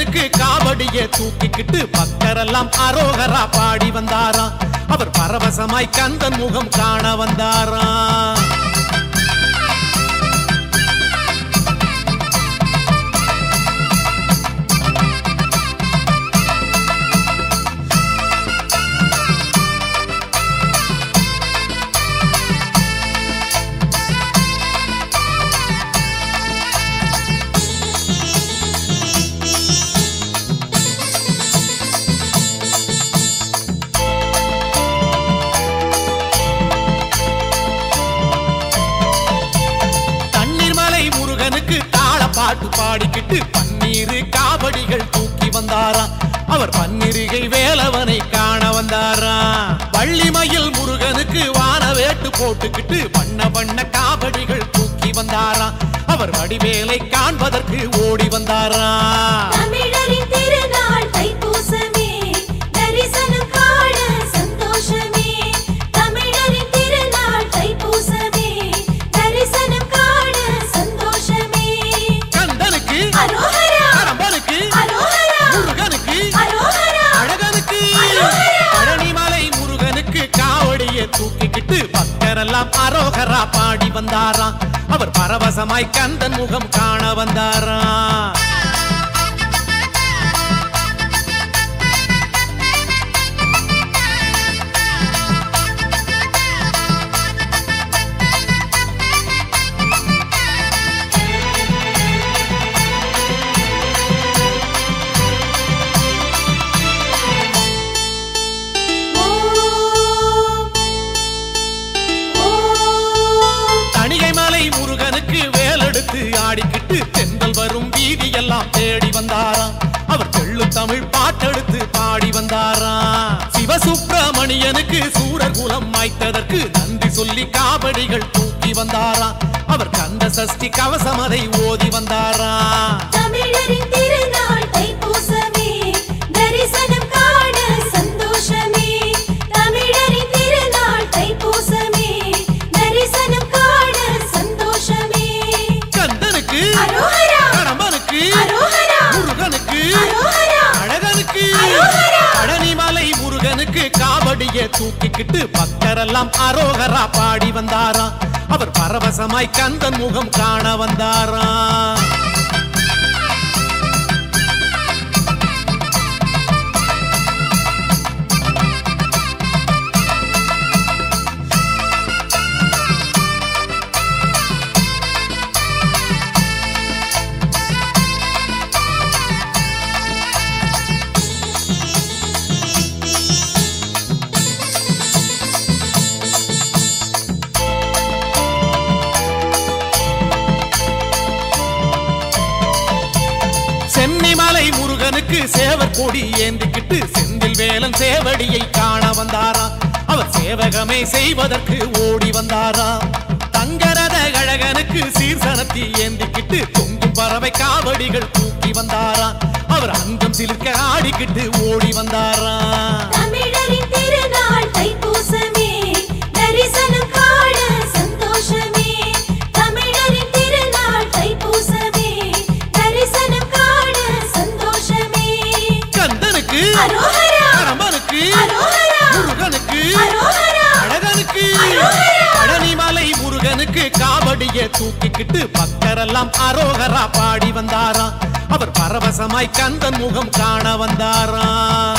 முருகனுக்கு காவடிய தூக்கிக்கிட்டு பக்தரெல்லாம் அரோகரா பாடி வந்தாராம் அவர் பரவசமாய் கந்தன் முகம் காண வந்தாராம் தண்ணீர் மலை முருகனுக்கு தாள பாட்டு பாடிக்கிட்டு பன்னீரு காவடிகள் தூக்கி வந்தாராம் அவர் பன்னிருகை வேலவனை காண வந்தாராம் வள்ளிமயில் முருகனுக்கு வான வேட்டு போட்டுக்கிட்டு வண்ண வண்ண காவடிகள் தூக்கி வந்தாராம் அவர் வடிவேலை காண்பதற்கு ஓடி வந்தாராம் தமிழரின் திருநாள் தைப்பூசமே தரிசனம் காண சந்தோஷமே தமிழரின் திருநாள் தைப்பூசமே தரிசனம் காண சந்தோஷமே கந்தனுக்கு அரோகரா கடம்பனுக்கு அரோகரா முருகனுக்கு அரோகரா அழகனுக்கு அரோகரா. பழனிமலை முருகனுக்கு காவடிய தூக்கிக்கிட்டு பக்தரெல்லாம் அரோகரா பாடி வந்தாராம் அவர் பரவசமாய் கந்தன் முகம் காண வந்தாராம் ஓம் ஓம் தணிகை மலை முருகனுக்கு வேலெடுத்து ஆடிக்கிட்டு தென்றல் வரும் வீதியெல்லாம் தேடி வந்தாராம் அவர் தெள்ளு தமிழ் பாட்டெடுத்து பாடி வந்தாராம் சிவசுப்பிரமணியனுக்கு சூரர் குலம் மாய்த்ததற்கு நன்றி சொல்லி காவடிகள் தூக்கி வந்தாராம் அவர் கந்த சஷ்டி கவசம் அதை ஓதி வந்தாராம் தமிழரின் திருநாள் தைப்பூசமே தரிசனம் காண சந்தோஷமே தமிழரின் திருநாள் தைப்பூசமே தரிசனம் காண சந்தோஷமே கந்தனுக்கு அரோகரா கடம்பனுக்கு அரோகரா முருகனுக்கு அரோகரா அழகனுக்கு அரோகரா. பழனிமலை முருகனுக்கு காவடிய தூக்கிக்கிட்டு பக்தரெல்லாம் அரோகரா பாடி வந்தாராம் அவர் பரவசமாய் கந்தன் முகம் காண வந்தாராம் சென்னிமலை முருகனுக்கு சேவர் கொடி ஏந்திக்கிட்டு செந்தில் வேலன் சேவடியை காண வந்தாராம் அவர் சேவகமே செய்வதற்கு ஓடி வந்தாராம் தங்கரத கழகனுக்கு சீர்சனத்தி ஏந்திக்கிட்டு தொங்கும் பறவை காவடிகள் தூக்கி வந்தாராம் அவர் அங்கம் சிலிர்க்க ஆடிக்கிட்டு ஓடி வந்தாராம் தமிழரின் திருநாள் தைப்பூசமே தரிசனம் காண சந்தோஷமே தமிழரின் திருநாள் தைப்பூசமே தரிசனம் காண சந்தோஷமே கந்தனுக்கு அரோகரா கடம்பனுக்கு அரோகரா முருகனுக்கு அரோகரா அழகனுக்கு அரோகரா. பழனிமலை முருகனுக்கு காவடிய தூக்கிக்கிட்டு பக்தரெல்லாம் அரோகரா பாடி வந்தாராம் அவர் பரவசமாய் கந்தன் முகம் காண வந்தாராம்